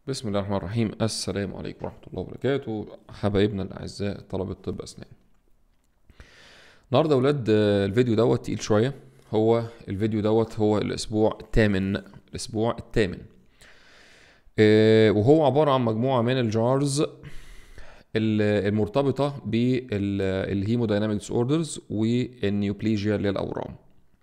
بسم الله الرحمن الرحيم السلام عليكم ورحمة الله وبركاته حبايبنا الأعزاء طلبة طب أسنان النهاردة يا ولاد آه، الفيديو دوت تقيل شوية هو الفيديو دوت هو الأسبوع الثامن الأسبوع الثامن آه، وهو عبارة عن مجموعة من الجارز ال- المرتبطة بالهيمودايناميك ديس اوردرز والنيوبليجيا للأورام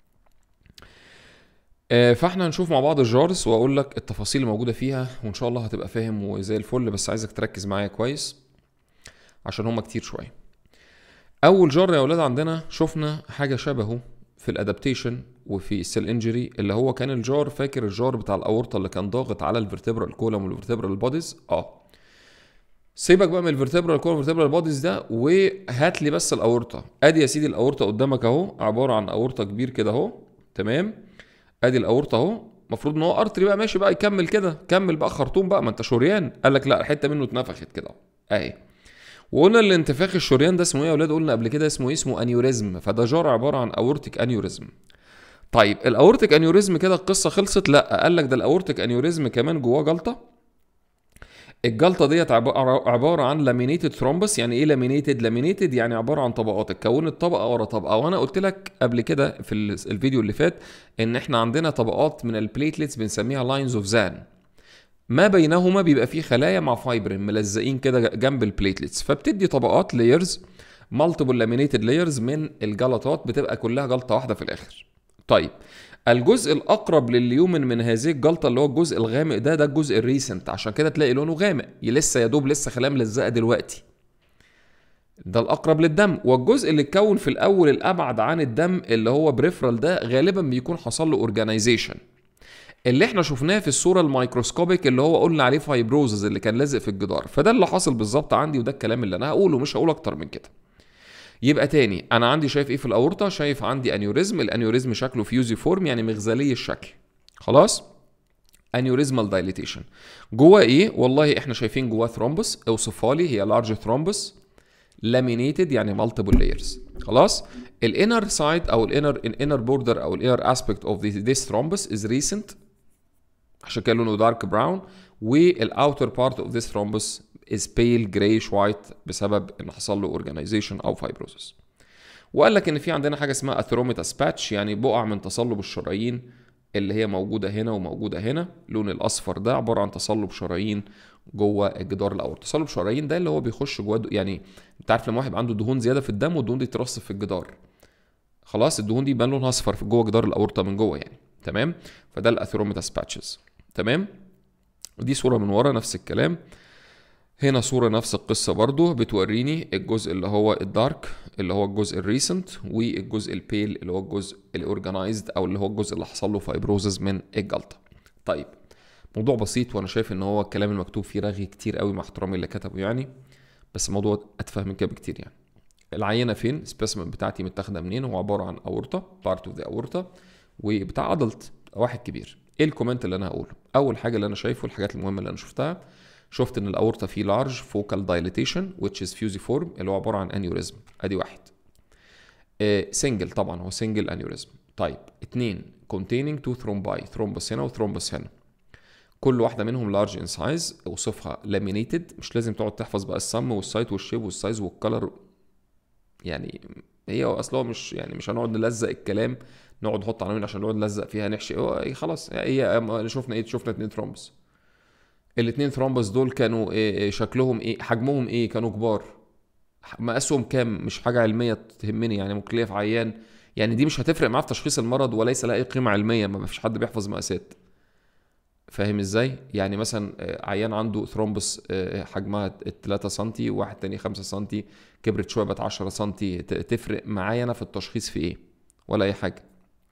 آه، فاحنا هنشوف مع بعض الجارز واقول لك التفاصيل الموجوده فيها وان شاء الله هتبقى فاهم وزي الفل بس عايزك تركز معايا كويس عشان هما كتير شويه اول جار يا اولاد عندنا شفنا حاجه شبهه في الادابتيشن وفي السيل انجري اللي هو كان الجار فاكر الجار بتاع الاورطه اللي كان ضاغط على الفرتبرال كولم والفرتبرال بوديز اه سيبك بقى من الفرتبرال كولم والفرتبرال بوديز ده وهات لي بس الاورطه ادي يا سيدي الاورطه قدامك اهو عباره عن اورطه كبير كده اهو تمام ادي الاورطه اهو المفروض ان هو ارتري بقى ماشي بقى يكمل كده كمل بقى خرطوم بقى ما انت شريان قال لك لا حته منه اتنفخت كده اهي وقلنا الانتفاخ الشريان ده اسمه ايه يا اولاد قلنا قبل كده اسمه ايه اسمه انيوريزم فده جار عباره عن اورتيك انيوريزم طيب الاورتيك انيوريزم كده القصه خلصت لا قال لك ده الاورتيك انيوريزم كمان جواه جلطه الجلطه ديت عباره عباره عن لامينيتد ثرومبس يعني ايه لامينيتد لامينيتد يعني عباره عن طبقات اتكونت طبقه ورا طبقه وانا قلت لك قبل كده في ال- الفيديو اللي فات ان احنا عندنا طبقات من البليتلتس بنسميها لاينز اوف زان ما بينهما بيبقى فيه خلايا مع فايبرين ملزقين كده جنب البليتلتس فبتدي طبقات لايرز مالتيبل لامينيتد لايرز من الجلطات بتبقى كلها جلطه واحده في الاخر طيب الجزء الاقرب لليومن من هذه الجلطه اللي هو الجزء الغامق ده ده الجزء الريسنت عشان كده تلاقي لونه غامق ي- لسه يا دوب لسه خلايا ملزقه دلوقتي ده الاقرب للدم والجزء اللي اتكون في الاول الابعد عن الدم اللي هو بريفرال ده غالبا بيكون حصل له اورجانيزيشن اللي احنا شفناه في الصوره الميكروسكوبيك اللي هو قلنا عليه فايبروزز اللي كان لازق في الجدار فده اللي حاصل بالظبط عندي وده الكلام اللي انا هقوله مش هقول اكتر من كده يبقى تاني انا عندي شايف ايه في الاورطه شايف عندي انيوريزم الانيوريزم شكله فيوزي فورم يعني مغزلي الشكل خلاص انيوريزمال دايليتيشن جواه ايه والله احنا شايفين جواه ثرومبس اوصفها لي هي لارج ثرومبس لامينيتد يعني مالتيبل لايرز خلاص الانر سايد او الانر الانر بوردر او الانر اسبيكت اوف ذيس ثرومبس از ريسنت عشان كده لونه دارك براون والاوتر بارت اوف ذيس ثرومبس از بيل جرايش وايت بسبب ان حصل له اورجانيزيشن او فايبروسس وقال لك ان في عندنا حاجه اسمها اثروميتاس باتش يعني بقع من تصلب الشرايين اللي هي موجوده هنا وموجوده هنا اللون الاصفر ده عباره عن تصلب شرايين جوه الجدار الاورطه تصلب شرايين ده اللي هو بيخش جوه يعني انت عارف لما واحد يبقى عنده دهون زياده في الدم والدهون دي ترصف في الجدار خلاص الدهون دي يبان لونها اصفر في جوه جدار الاورطه من جوه يعني تمام فده الاثروميتاس باتشز تمام دي صوره من ورا نفس الكلام هنا صورة نفس القصة برضو بتوريني الجزء اللي هو الدارك اللي هو الجزء الريسنت والجزء البيل اللي هو الجزء الاورجنايزد او اللي هو الجزء اللي حصل له فايبروزز من الجلطة طيب موضوع بسيط وانا شايف ان هو الكلام المكتوب فيه رغي كتير قوي مع احترامي اللي كتبه يعني بس الموضوع اتفهم من كده بكتير يعني العينه فين السبيسمن بتاعتي متاخده منين هو عباره عن اورطه بارت اوف ذا اورطه وبتاع ادلت واحد كبير ايه الكومنت اللي انا هقوله اول حاجه اللي انا شايفه الحاجات المهمه اللي انا شفتها شفت ان الاورطه فيه لارج فوكال دايليتيشن which is fusiform اللي هو عباره عن انيوريزم ادي واحد سنجل طبعا هو سنجل انيوريزم طيب اتنين containing two thrombi ثرومبس هنا وثرومبس هنا كل واحده منهم لارج ان سايز اوصفها لامينيتد مش لازم تقعد تحفظ بقى السم والسايت والشيب والسايز والكلر يعني هي اصل هو مش يعني مش هنقعد نلزق الكلام نقعد نحط عناوين عشان نقعد نلزق فيها نحشي هو إيه خلاص هي شفنا ايه شفنا اتنين ثرومبس الاتنين ثرومبس دول كانوا إيه إيه شكلهم ايه حجمهم ايه كانوا كبار مقاسهم كام مش حاجه علميه تهمني يعني ممكن ليا في عيان يعني دي مش هتفرق معاه في تشخيص المرض وليس لها اي قيمه علميه ما فيش حد بيحفظ مقاسات فاهم ازاي يعني مثلا آه، عيان عنده ثرومبس آه، حجمها 3 سم وواحد تاني 5 سم كبرت شويه بقت 10 سم تفرق معايا انا في التشخيص في ايه ولا اي حاجه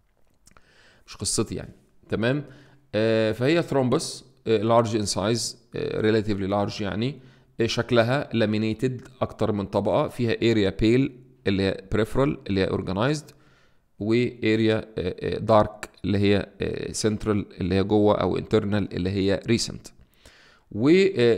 مش قصتي يعني تمام آه، فهي ثرومبس لارج ان سايز ريلاتيفلي لارج يعني آه، شكلها لامينيتد اكتر من طبقه فيها اريا بيل اللي هي بريفرال اللي هي اورجنايزد واريا دارك اللي هي سنترال اللي هي جوه او انترنال اللي هي ريسنت و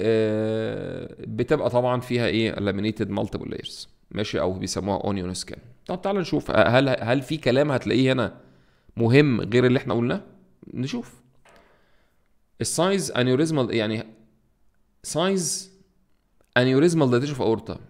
بتبقى طبعا فيها ايه لامينيتد مالتيبل لايرز ماشي او بيسموها اونيون سكان طب تعال نشوف هل هل في كلام هتلاقيه هنا مهم غير اللي احنا قلناه نشوف السايز انيوريزمال يعني سايز انيوريزمال دايليتيشن في اورتا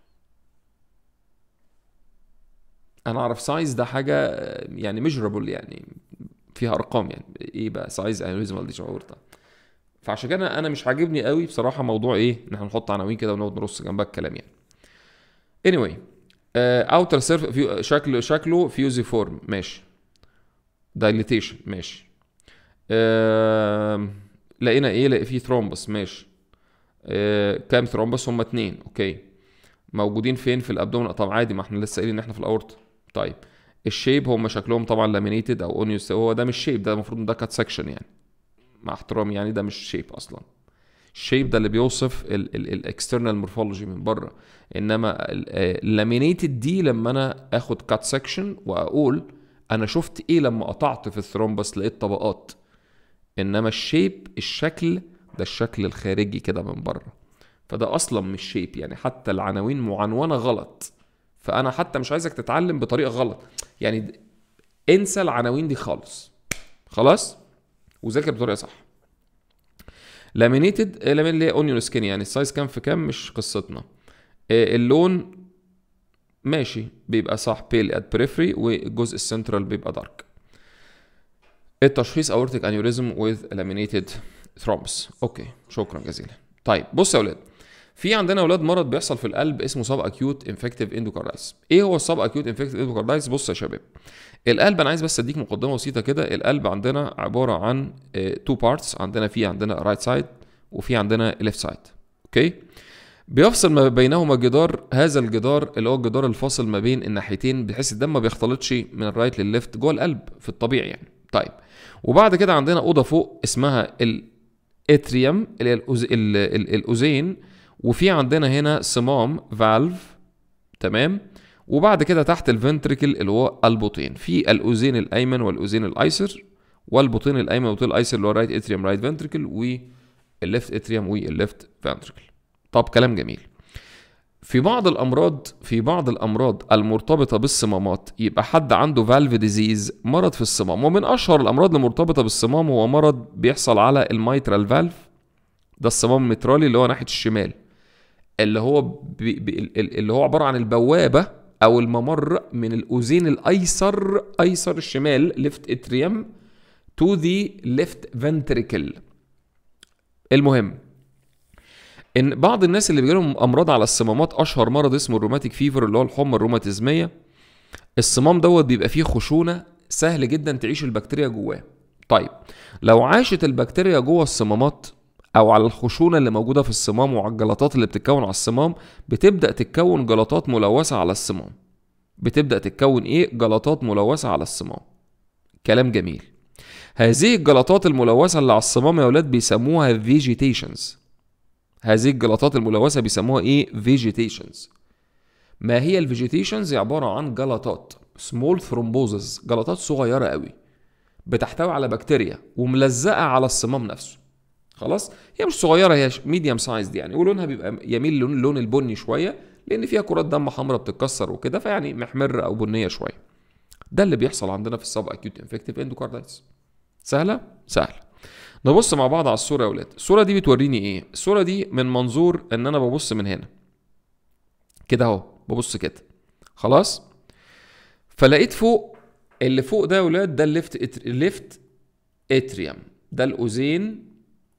انا اعرف سايز ده حاجه آه، يعني ميجرابل يعني فيها ارقام يعني ايه بقى سايز انيوريزمال دايليتيشن في اورتا فعشان كده انا مش عاجبني قوي بصراحه موضوع ايه ان احنا نحط عناوين كده ونقعد نرص جنبها الكلام يعني anyway اوتر سيرف شكله شكله فيوزي فورم ماشي دايليتيشن ماشي آه لقينا ايه لقي فيه ثرومبس ماشي آه كام ثرومبس هم اتنين اوكي موجودين فين في الابدومن طب عادي ما احنا لسه قايلين ان احنا في الاورط طيب الشيب هم شكلهم طبعا لامينيتد او اونيوس هو ده مش شيب ده المفروض إن ده كات سكشن يعني مع احترامي يعني ده مش شيب اصلا الشيب ده اللي بيوصف الاكسترنال مورفولوجي من بره انما اللامينيتد دي لما انا اخد كات سكشن واقول انا شفت ايه لما قطعت في الثرومبس لقيت طبقات انما الشيب الشكل ده الشكل الخارجي كده من بره فده اصلا مش شيب يعني حتى العناوين معنونه غلط فانا حتى مش عايزك تتعلم بطريقه غلط يعني د- انسى العناوين دي خالص خلاص وذاكر بطريقه صح لامينيتد لامين اللي هي اونيون سكين يعني السايز كام في كام مش قصتنا آه، اللون ماشي بيبقى صح بيل ات بريفري والجزء السنترال بيبقى دارك التشخيص اورتيك انيوريزم وذ لامينيتد ثرومبس اوكي شكرا جزيلا طيب بص يا اولاد في عندنا اولاد مرض بيحصل في القلب اسمه سب اكيوت انفكتيف اندوكاردايتس ايه هو السب اكيوت انفكتيف اندوكاردايتس بص يا شباب القلب انا عايز بس اديك مقدمه بسيطه كده القلب عندنا عباره عن تو بارتس عندنا في عندنا رايت سايد وفي عندنا ليفت سايد اوكي بيفصل ما بينهما جدار هذا الجدار اللي هو الجدار الفاصل ما بين الناحيتين بحيث الدم ما بيختلطش من الرايت للليفت جوه القلب في الطبيعي يعني طيب وبعد كده عندنا اوضه فوق اسمها الاتريوم اللي هي الأز... ال... ال... الاذين وفي عندنا هنا صمام فالف تمام وبعد كده تحت الفنتريكل اللي هو البطين في الاذين الايمن والاذين الايسر والبطين الايمن والبطين الايسر اللي هو رايت اتريوم رايت فنتريكل والليفت اتريوم والليفت فنتريكل طب كلام جميل في بعض الامراض في بعض الامراض المرتبطه بالصمامات يبقى حد عنده فالف ديزيز مرض في الصمام ومن اشهر الامراض المرتبطه بالصمام هو مرض بيحصل على الميترال فالف ده الصمام المترالي اللي هو ناحيه الشمال اللي هو بي بي اللي هو عباره عن البوابه او الممر من الاذين الايسر ايسر الشمال ليفت اتريوم تو ذا ليفت فنتريكل المهم ان بعض الناس اللي بيجيلهم امراض على الصمامات اشهر مرض اسمه الروماتيك فيفر اللي هو الحمى الروماتيزميه الصمام دوت بيبقى فيه خشونه سهل جدا تعيش البكتيريا جواه طيب لو عاشت البكتيريا جوه الصمامات او على الخشونه اللي موجوده في الصمام وعلى الجلطات اللي بتتكون على الصمام بتبدا تتكون جلطات ملوثه على الصمام بتبدا تتكون ايه جلطات ملوثه على الصمام كلام جميل هذه الجلطات الملوثه اللي على الصمام يا اولاد بيسموها فيجيتيشنز هذه الجلطات الملوثه بيسموها ايه فيجيتيشنز ما هي الفيجيتيشنز عباره عن جلطات سمول ثرومبوزز جلطات صغيره قوي بتحتوي على بكتيريا وملزقه على الصمام نفسه خلاص هي مش صغيره هي ميديوم سايز يعني ولونها بيبقى يميل لون اللون البني شويه لان فيها كرات دم حمراء بتتكسر وكده فيعني محمره او بنيه شويه ده اللي بيحصل عندنا في السب اكيوت انفكتيف اندوكاردايتس سهله سهله نبص مع بعض على الصوره يا ولاد الصوره دي بتوريني ايه الصوره دي من منظور ان انا ببص من هنا كده اهو ببص كده خلاص فلقيت فوق اللي فوق ده يا ولاد ده الليفت إتر... الليفت اتريوم ده الاذين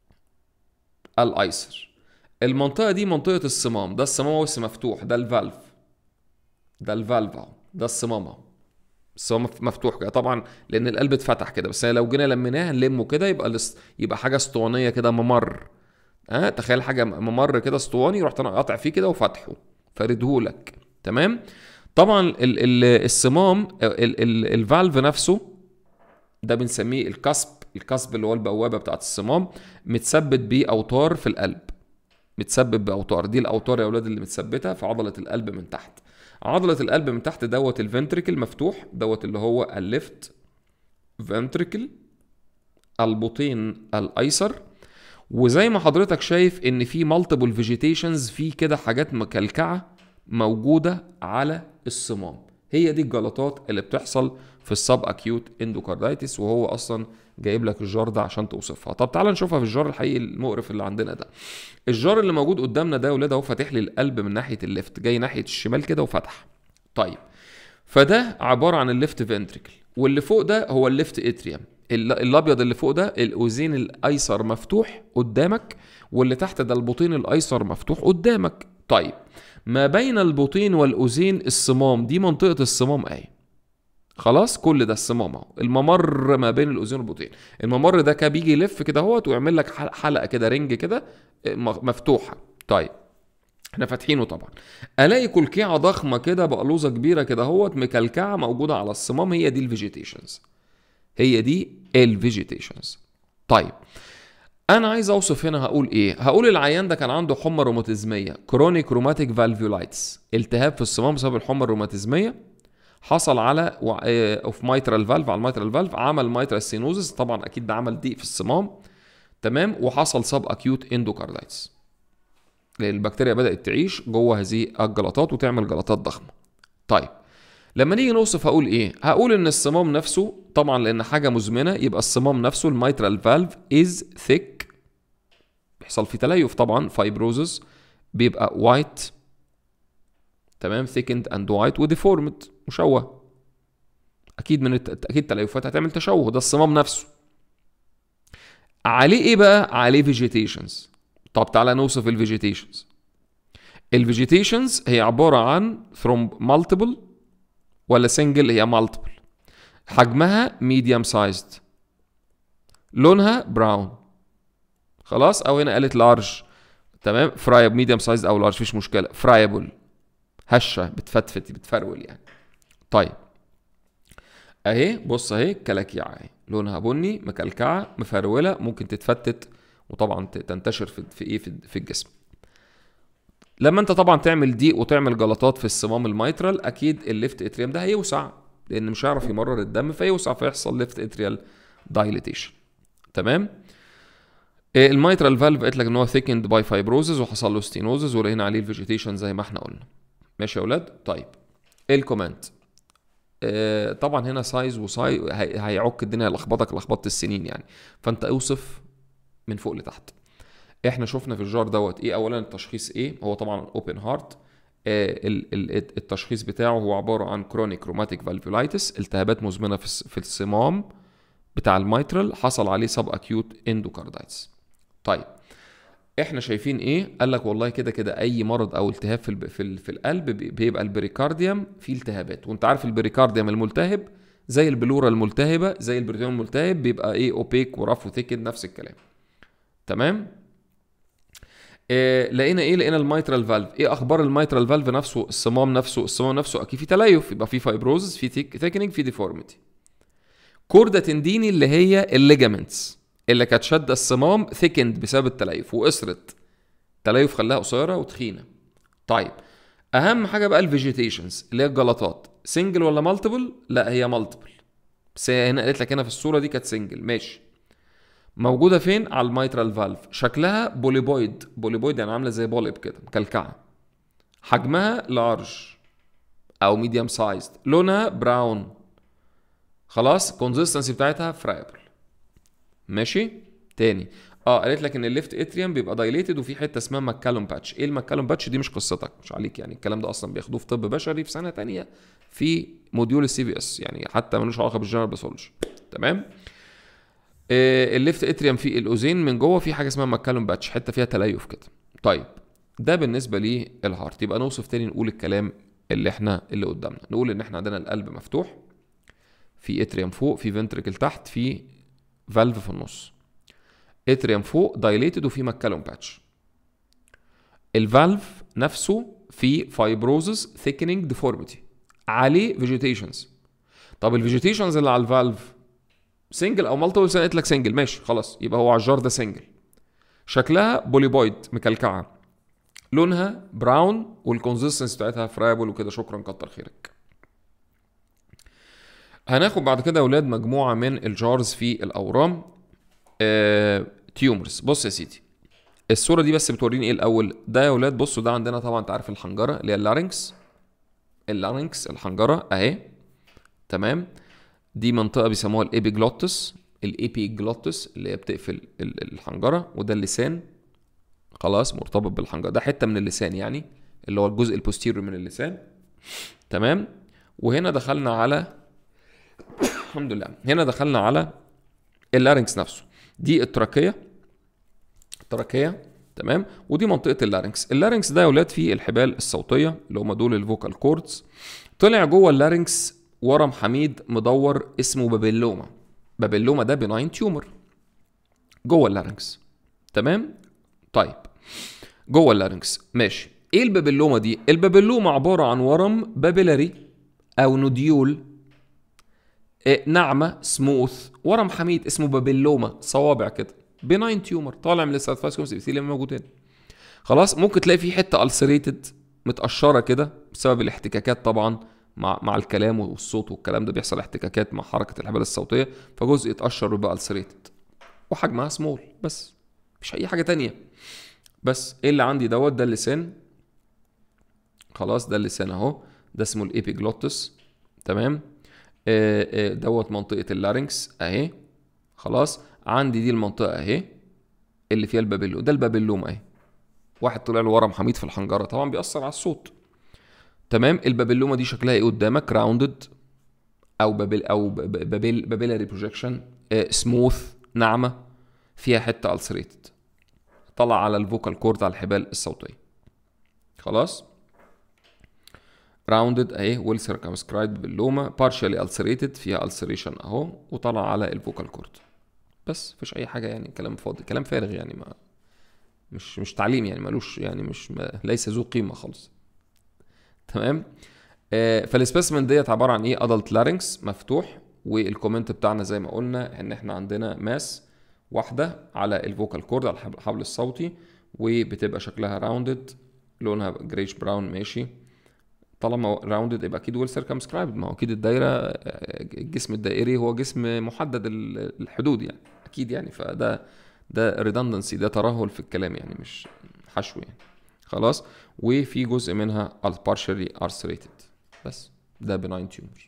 الايسر المنطقه دي منطقه الصمام ده الصمام بس مفتوح ده الفالف ده الفالف اهو ده الصمام اهو الصمام مفتوح كده طبعا لان القلب اتفتح كده بس لو جينا لميناه نلمه كده يبقى الاس... يبقى حاجه اسطوانيه كده ممر ها أه؟ تخيل حاجه ممر كده اسطواني رحت انا قاطع فيه كده وفاتحه فردهولك تمام طبعا ال ال الصمام ال ال الفالف نفسه ده بنسميه الكسب الكسب اللي هو البوابه بتاعت الصمام متثبت باوتار في القلب متثبت باوتار دي الاوتار يا اولاد اللي متثبته في عضله القلب من تحت عضله القلب من تحت دوت الفنتريكل مفتوح دوت اللي هو الليفت فنتريكل البطين الايسر وزي ما حضرتك شايف ان في مالتيبل فيجيتيشنز في كده حاجات مكلكعه موجوده على الصمام هي دي الجلطات اللي بتحصل في السب اكيوت اندوكاردايتس وهو اصلا جايب لك الجار ده عشان توصفها طب تعال نشوفها في الجار الحقيقي المقرف اللي عندنا ده الجار اللي موجود قدامنا ده يا ولاد اهو فاتح لي القلب من ناحيه الليفت جاي ناحيه الشمال كده وفتح طيب فده عباره عن الليفت فنتريكل واللي فوق ده هو الليفت اتريوم ال- الابيض اللي فوق ده الاذين الايسر مفتوح قدامك واللي تحت ده البطين الايسر مفتوح قدامك طيب ما بين البطين والاذين الصمام دي منطقه الصمام اهي خلاص كل ده الصمام اهو الممر ما بين الاذين والبطين الممر ده كان بيجي يلف كده اهوت ويعمل لك حل- حلقه كده رنج كده م- مفتوحه طيب احنا فاتحينه طبعا الاقي كلكيعه ضخمه كده بقلوزه كبيره كده اهوت مكلكعه موجوده على الصمام هي دي الفيجيتيشنز هي دي الفيجيتيشنز طيب انا عايز اوصف هنا هقول ايه هقول العيان ده كان عنده حمى روماتيزميه كرونيك روماتيك فالفيولايتس التهاب في الصمام بسبب الحمى الروماتيزميه حصل على اوف مايترال فالف على المايترال فالف عمل مايترال سينوزس طبعا اكيد ده عمل ضيق في الصمام تمام وحصل سب اكيوت اندوكاردايتس لان البكتيريا بدات تعيش جوه هذه الجلطات وتعمل جلطات ضخمه طيب لما نيجي نوصف هقول ايه هقول ان الصمام نفسه طبعا لان حاجه مزمنه يبقى الصمام نفسه الميترال فالف از ثيك بيحصل فيه تليف طبعا فايبروزس بيبقى وايت تمام ثيكند اند وايت وديفورمد مشوه اكيد من الت... اكيد تليفات هتعمل تشوه ده الصمام نفسه عليه ايه بقى عليه فيجيتيشنز طب تعالى نوصف الفيجيتيشنز الفيجيتيشنز هي عباره عن ثرومب مالتيبل ولا سنجل هي مالتيبل حجمها ميديوم سايزد لونها براون خلاص او هنا قالت لارج تمام فرايب ميديوم سايزد او لارج مفيش مشكله فرايبل هشه بتفتفت بتفرول يعني طيب اهي بص اهي كلاكيعه اهي لونها بني مكلكعه مفروله ممكن تتفتت وطبعا ت- تنتشر في في ايه في في الجسم لما انت طبعا تعمل ضيق وتعمل جلطات في الصمام الميترال اكيد الليفت اتريوم ده هيوسع لان مش هيعرف يمرر الدم فيوسع فيحصل ليفت اتريال دايليتيشن تمام إيه، الميترال فالف قلت لك ان هو ثيكند باي فايبروزز وحصل له ستينوزز ولقينا عليه الفيجيتيشن زي ما احنا قلنا ماشي يا اولاد طيب ايه الكومنت آه طبعا هنا سايز وساي هي- هيعك الدنيا لخبطك لخبطه السنين يعني فانت اوصف من فوق لتحت احنا شفنا في الجار دوت ايه اولا التشخيص ايه هو طبعا اوبن هارت التشخيص بتاعه هو عباره عن كرونيك روماتيك فالفولايتس التهابات مزمنه في الس- في الصمام بتاع الميترال حصل عليه سب اكيوت اندوكاردايتس طيب احنا شايفين ايه قال لك والله كده كده اي مرض او التهاب في الب... في, ال... في القلب بي- بيبقى البريكارديوم فيه التهابات وانت عارف البريكارديوم الملتهب زي البلوره الملتهبه زي البريتون الملتهب بيبقى ايه اوبيك ورف وثيكن نفس الكلام تمام إيه لقينا ايه لقينا الميترال فالف ايه اخبار الميترال فالف نفسه الصمام نفسه الصمام نفسه اكيد في تليف يبقى في فايبروزس في ثيكنينج في ديفورميتي كوردة تنديني اللي هي الليجامنتس اللي كانت شاده الصمام ثيكند بسبب التليف وقصرت تليف خلاها قصيره وتخينه طيب اهم حاجه بقى الفيجيتيشنز اللي هي الجلطات سنجل ولا مالتيبل لا هي مالتيبل بس هي هنا قالت لك هنا في الصوره دي كانت سنجل ماشي موجوده فين على الميترال فالف شكلها بوليبويد بوليبويد يعني عامله زي بوليب كده مكلكعه حجمها لارج او ميديوم سايزد لونها براون خلاص كونسيستنسي بتاعتها فرايبل ماشي تاني اه قالت لك ان الليفت اتريوم بيبقى دايليتد وفي حته اسمها ماكالوم باتش ايه الماكالوم باتش دي مش قصتك مش عليك يعني الكلام ده اصلا بياخدوه في طب بشري في سنه تانية في موديول السي في اس يعني حتى ملوش علاقه بالجنرال باثولوجي تمام آه، الليفت اتريوم فيه الاذين من جوه في حاجه اسمها ماكالوم باتش حته فيها تليف كده طيب ده بالنسبه للهارت يبقى نوصف تاني نقول الكلام اللي احنا اللي قدامنا نقول ان احنا عندنا القلب مفتوح في اتريوم فوق في فنتريكل تحت في فالف في النص اتريوم فوق دايليتد وفي ماكالوم باتش الفالف نفسه في فايبروزس ثيكنينج ديفورميتي عليه فيجيتيشنز طب الفيجيتيشنز اللي على الفالف سنجل او مالتيبل سنه قلت لك سنجل ماشي خلاص يبقى هو على الجار ده سنجل شكلها بوليبويد مكلكعه لونها براون والكونسيستنس بتاعتها فرايبل وكده شكرا كتر خيرك هناخد بعد كده يا اولاد مجموعه من الجارز في الاورام آه، تيومرز بص يا سيدي الصوره دي بس بتوريني ايه الاول ده يا اولاد بصوا ده عندنا طبعا انت عارف الحنجره اللي هي اللارynx اللارynx الحنجره اهي تمام دي منطقه بيسموها الابيجلوتس الابيجلوتس اللي هي بتقفل ال- الحنجره وده اللسان خلاص مرتبط بالحنجره ده حته من اللسان يعني اللي هو الجزء البوستيريور من اللسان تمام وهنا دخلنا على الحمد لله هنا دخلنا على اللارynx نفسه دي التراكيه التراكيه تمام ودي منطقه اللارynx اللارynx ده يا ولاد فيه الحبال الصوتيه اللي هم دول الفوكال كوردز طلع جوه اللارynx ورم حميد مدور اسمه بابيلوما بابيلوما ده بناين تيومر جوه اللارynx تمام طيب جوه اللارynx ماشي ايه البابيلوما دي البابيلوما عباره عن ورم بابيلاري او نوديول إيه، ناعمه سموث ورم حميد اسمه بابيلوما صوابع كده بناين تيومر طالع من الساتفاسكومس ابيثيليوم موجود هنا خلاص ممكن تلاقي فيه حته السريتد متقشره كده بسبب الاحتكاكات طبعا مع مع الكلام والصوت والكلام ده بيحصل احتكاكات مع حركه الحبال الصوتيه فجزء يتقشر ويبقى السريتد وحجمها سمول بس مش اي حاجه تانية بس ايه اللي عندي دوت ده اللسان خلاص ده اللسان اهو ده اسمه الابيجلوتس تمام آه، آه، دوت منطقه اللارynx اهي خلاص عندي دي المنطقه اهي اللي فيها البابيلو ده البابيلوم اهي واحد طلع له ورم حميد في الحنجره طبعا بيأثر على الصوت تمام البابيلوما دي شكلها ايه قدامك راوندد او بابل او ب- بابيل بابيلاري بروجكشن سموث ناعمه فيها حته السريتد طلع على الفوكال كورد على الحبال الصوتيه خلاص راوندد اهي ويل سيركمسكرايبد باللوما بارشالي السريتد فيها السريشن اهو وطلع على الفوكال كورد بس مفيش اي حاجه يعني كلام فاضي كلام فارغ يعني ما مش مش تعليم يعني ملوش يعني مش ما ليس ذو قيمه خالص تمام آه فالسبيسمن ديت عباره عن ايه ادلت لارynx مفتوح والكومنت بتاعنا زي ما قلنا ان احنا عندنا ماس واحده على الفوكال كورد على الحبل الحبل الصوتي وبتبقى شكلها راوندد لونها جريش براون ماشي طالما راوندد يبقى اكيد ويل سيركمسكرايبد ما هو اكيد الدايره آه، الجسم الدائري هو جسم محدد ال- الحدود يعني اكيد يعني فده ده ريدندنسي ده ترهل في الكلام يعني مش حشو يعني خلاص وفي جزء منها partially ulcerated بس ده benign tumor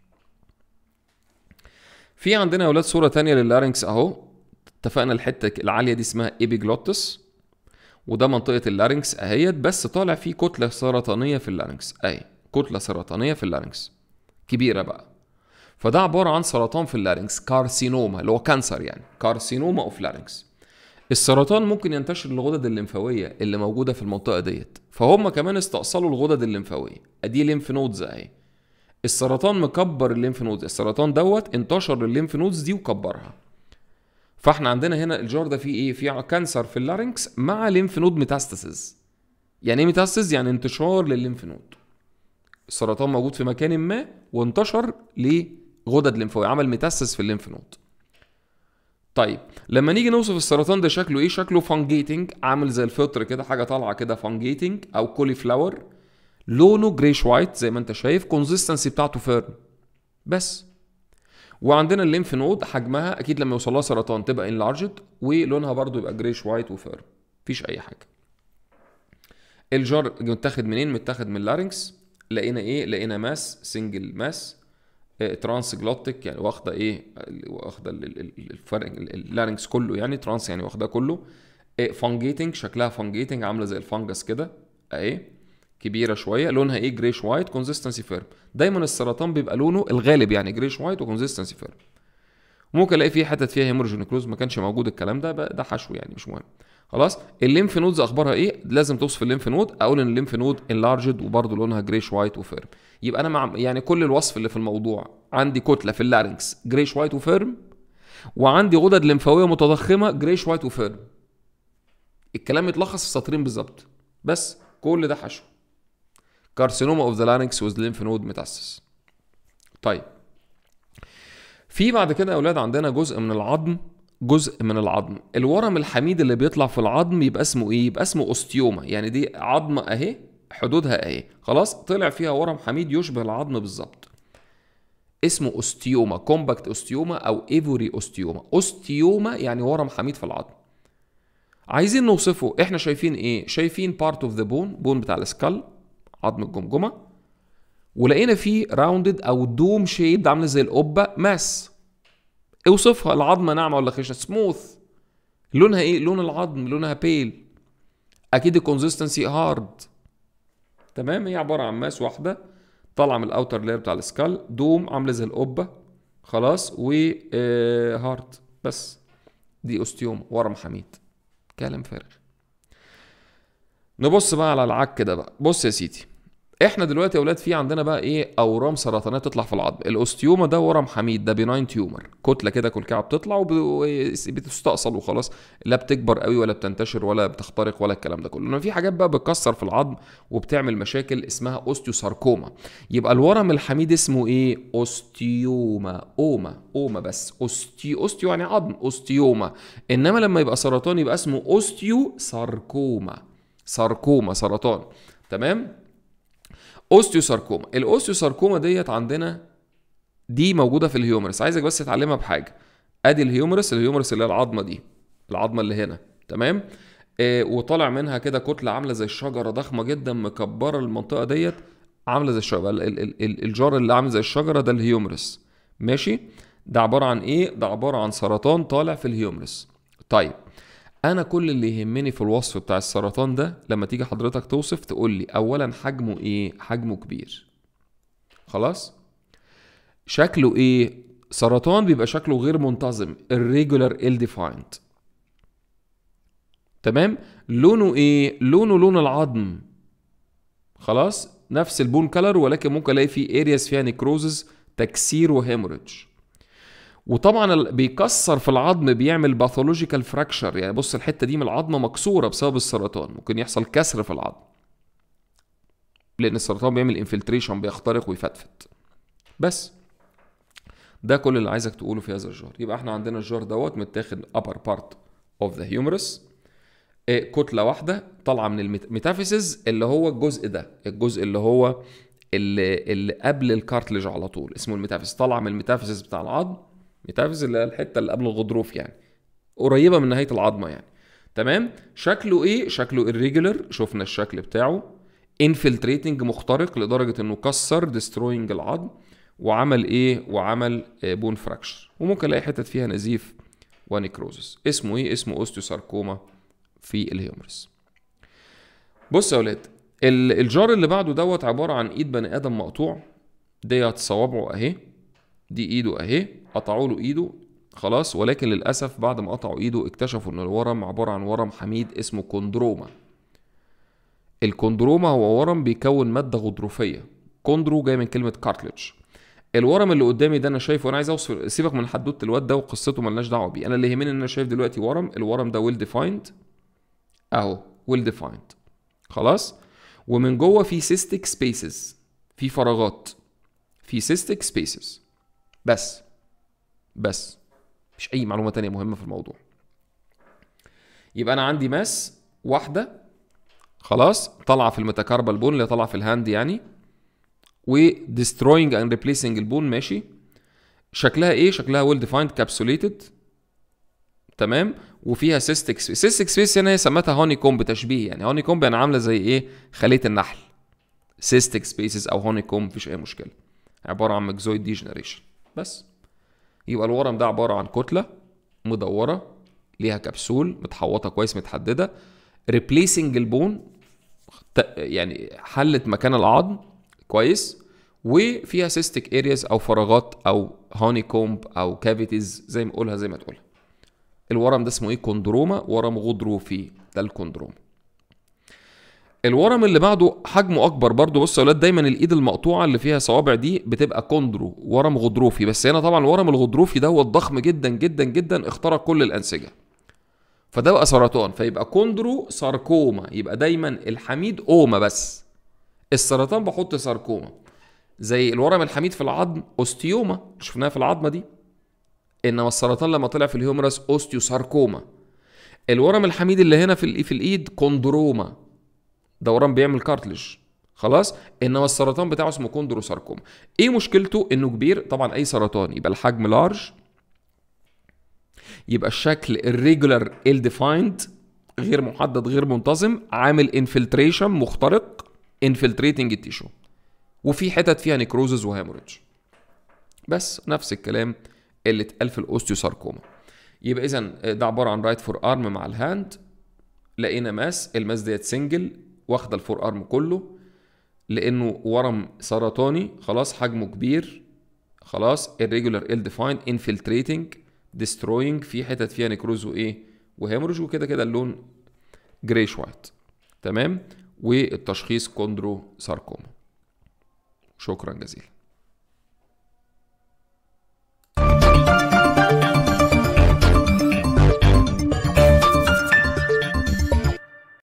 في عندنا يا اولاد صوره تانية لللارynx اهو اتفقنا الحته العاليه دي اسمها epiglottis وده منطقه اللارynx اهيت بس طالع فيه كتله سرطانيه في اللارynx اهي كتله سرطانيه في اللارynx كبيره بقى فده عباره عن سرطان في اللارynx كارسينوما اللي هو كانسر يعني كارسينوما اوف لارynx السرطان ممكن ينتشر للغدد الليمفاويه اللي موجوده في المنطقه ديت فهم كمان استأصلوا الغدد الليمفاويه ادي ليمف نودز اهي السرطان مكبر الليمف نودز السرطان دوت انتشر الليمف نودز دي وكبرها فاحنا عندنا هنا الجار ده فيه ايه فيه كانسر في اللارynx مع ليمف نود ميتاستاسيز يعني ايه ميتاستاسيز يعني انتشار للليمف نود السرطان موجود في مكان ما وانتشر لغدد ليمفاويه عمل ميتاستاسيز في الليمف نود طيب لما نيجي نوصف السرطان ده شكله ايه شكله فانجيتنج عامل زي الفطر كده حاجه طالعه كده فانجيتنج او كولي فلاور لونه جريش وايت زي ما انت شايف كونسيستنسي بتاعته فيرم بس وعندنا الليمف نود حجمها اكيد لما يوصل لها سرطان تبقى انلارجد ولونها برضو يبقى جريش وايت وفيرم مفيش اي حاجه الجار متاخد منين متاخد من اللارynx لقينا ايه لقينا ماس سنجل ماس ترانس جلوتيك يعني واخده ايه واخده ال- ال- ال- الفرق اللارynx كله يعني ترانس يعني واخده كله فانجيتنج شكلها فانجيتنج عامله زي الفانجس كده اهي كبيره شويه لونها ايه جريش وايت كونسيستنسي فيرم دايما السرطان بيبقى لونه الغالب يعني جريش وايت وكونسيستنسي فيرم ممكن الاقي فيه حتت فيها هيمورجينيكلوز ما كانش موجود الكلام ده بقى ده حشو يعني مش مهم خلاص الليمف نودز اخبارها ايه لازم توصف الليمف نود اقول ان الليمف نود انلارجد وبرضه لونها جريش وايت وفيرم يبقى انا مع يعني كل الوصف اللي في الموضوع عندي كتله في اللارynx جريش وايت وفيرم وعندي غدد لمفاويه متضخمه جريش وايت وفيرم الكلام يتلخص في سطرين بالظبط بس كل ده حشو كارسينوما اوف ذا لارynx with lymph node metastasis طيب في بعد كده يا اولاد عندنا جزء من العظم جزء من العظم الورم الحميد اللي بيطلع في العظم يبقى اسمه ايه يبقى اسمه اوستيوما يعني دي عظمه اهي حدودها اهي خلاص طلع فيها ورم حميد يشبه العظم بالظبط اسمه اوستيوما كومباكت اوستيوما او ايفوري اوستيوما اوستيوما يعني ورم حميد في العظم عايزين نوصفه احنا شايفين ايه شايفين بارت اوف ذا بون بون بتاع السكال عظم الجمجمه ولقينا فيه راوندد او دوم شيب عامله زي القبه ماس اوصفها العظمه ناعمه ولا خشنه سموث لونها ايه لون العظم لونها بيل اكيد الكونسستنسي هارد تمام هي عباره عن ماس واحده طالعه من الاوتر لاير بتاع السكال دوم عامله زي القبه خلاص و هارد بس دي اوستيوم ورم حميد كلام فارغ نبص بقى على العك ده بقى بص يا سيدي احنا دلوقتي يا اولاد في عندنا بقى ايه اورام سرطانيه تطلع في العظم الاوستيوما ده ورم حميد ده بيناين تيومر كتله كده كلكعه بتطلع وبتستأصل وخلاص لا بتكبر قوي ولا بتنتشر ولا بتخترق ولا الكلام ده كله انما في حاجات بقى بتكسر في العظم وبتعمل مشاكل اسمها اوستيوساركوما يبقى الورم الحميد اسمه ايه اوستيوما اوما اوما بس اوستي اوستيو يعني عظم اوستيوما انما لما يبقى سرطان يبقى اسمه اوستيو ساركوما ساركوما سرطان تمام اوستيوساركوما الاوستيوساركوما ديت عندنا دي موجوده في الهيومرس عايزك بس تتعلمها بحاجه ادي الهيومرس الهيومرس اللي هي العظمه دي العظمه اللي هنا تمام آه وطالع منها كده كتله عامله زي الشجره ضخمه جدا مكبره المنطقه ديت عامله زي الشجره ال- ال- ال- الجار اللي عامل زي الشجره ده الهيومرس ماشي ده عباره عن ايه ده عباره عن سرطان طالع في الهيومرس طيب انا كل اللي يهمني في الوصف بتاع السرطان ده لما تيجي حضرتك توصف تقول لي اولا حجمه ايه حجمه كبير خلاص شكله ايه سرطان بيبقى شكله غير منتظم irregular ill defined تمام لونه ايه لونه لون العظم خلاص نفس البون كلر ولكن ممكن الاقي فيه ارياس فيها نيكروزز تكسير وهيموريدج وطبعا ال- بيكسر في العظم بيعمل باثولوجيكال فراكشر يعني بص الحته دي من العظمه مكسوره بسبب السرطان ممكن يحصل كسر في العظم لان السرطان بيعمل انفلتريشن بيخترق ويفتفت بس ده كل اللي عايزك تقوله في هذا الجار يبقى احنا عندنا الجار دوت متاخد upper part of the humerus إيه، كتله واحده طالعه من الميتافيسز اللي هو الجزء ده الجزء اللي هو اللي, اللي قبل الكارتلج على طول اسمه الميتافيز طالعه من الميتافيسز بتاع العظم ميتافيز اللي هي الحته اللي قبل الغضروف يعني قريبه من نهايه العظمه يعني تمام شكله ايه شكله irregular شفنا الشكل بتاعه انفلتريتنج مخترق لدرجه انه كسر ديستروينج العظم وعمل ايه وعمل بون فراكشر وممكن الاقي حتت فيها نزيف ونيكروزس اسمه ايه اسمه اوستيوساركوما في الهيومرس بص يا ولاد ال- الجار اللي بعده دوت عباره عن ايد بني ادم مقطوع ديت صوابعه اهي دي ايده اهي قطعوا له ايده خلاص ولكن للاسف بعد ما قطعوا ايده اكتشفوا ان الورم عباره عن ورم حميد اسمه كوندروما الكوندروما هو ورم بيكون ماده غضروفيه كوندرو جاي من كلمه كارتلج الورم اللي قدامي ده انا شايفه انا عايز اوصف سيبك من حدوته الواد ده وقصته ملناش دعوه بيه انا اللي يهمني ان انا شايف دلوقتي ورم الورم ده ويل ديفايند اهو ويل ديفايند خلاص ومن جوه في سيستيك سبيسز في فراغات في سيستيك سبيسز بس بس مش اي معلومه تانية مهمه في الموضوع يبقى انا عندي ماس واحده خلاص طالعه في الميتاكاربال بون اللي طالعه في الهاند يعني و destroying and replacing البون ماشي شكلها ايه شكلها ويل ديفايند كابسوليتد تمام وفيها سيستيك سبيس سيستيك سبيس هنا هي سمتها هوني كومب تشبيه يعني هوني كومب يعني عامله زي ايه خليه النحل سيستيك سبيسز او هوني كومب مفيش اي مشكله عباره عن مكزويد ديجنريشن بس يبقى الورم ده عباره عن كتله مدوره ليها كبسول متحوطه كويس متحدده ريبليسنج البون يعني حلت مكان العظم كويس وفيها سيستيك ارياز او فراغات او هوني كومب او كافيتيز زي ما اقولها زي ما تقولها الورم ده اسمه ايه كوندروما ورم غضروفي ده الكوندروما الورم اللي بعده حجمه اكبر برضو بصوا يا ولاد دايما الايد المقطوعه اللي فيها صوابع دي بتبقى كوندرو ورم غضروفي بس هنا طبعا الورم الغضروفي دوت ضخم جدا جدا جدا اخترق كل الانسجه فده بقى سرطان فيبقى كوندرو ساركوما يبقى دايما الحميد اوما بس السرطان بحط ساركوما زي الورم الحميد في العظم اوستيوما شفناها في العظمه دي انما السرطان لما طلع في الهيومرس اوستيوساركوما الورم الحميد اللي هنا في الإي- في الايد كوندروما ده ورم بيعمل كارتلج خلاص انما السرطان بتاعه اسمه كوندروساركوما ايه مشكلته انه كبير طبعا اي سرطان يبقى الحجم لارج يبقى الشكل irregular ill defined غير محدد غير منتظم عامل انفلتريشن مخترق انفلتريتنج التيشو وفي حتت فيها نيكروزز وهيموريدج بس نفس الكلام اللي اتقال في الاوستيوساركوما يبقى اذا ده عباره عن رايت فور ارم مع الهاند لقينا ماس الماس ديت سنجل واخده الفور ارم كله لانه ورم سرطاني خلاص حجمه كبير خلاص irregular ill defined infiltrating destroying في حتت فيها نكروز وايه وهيمورج وكده كده اللون جريش وايت تمام والتشخيص كوندرو ساركوما شكرا جزيلا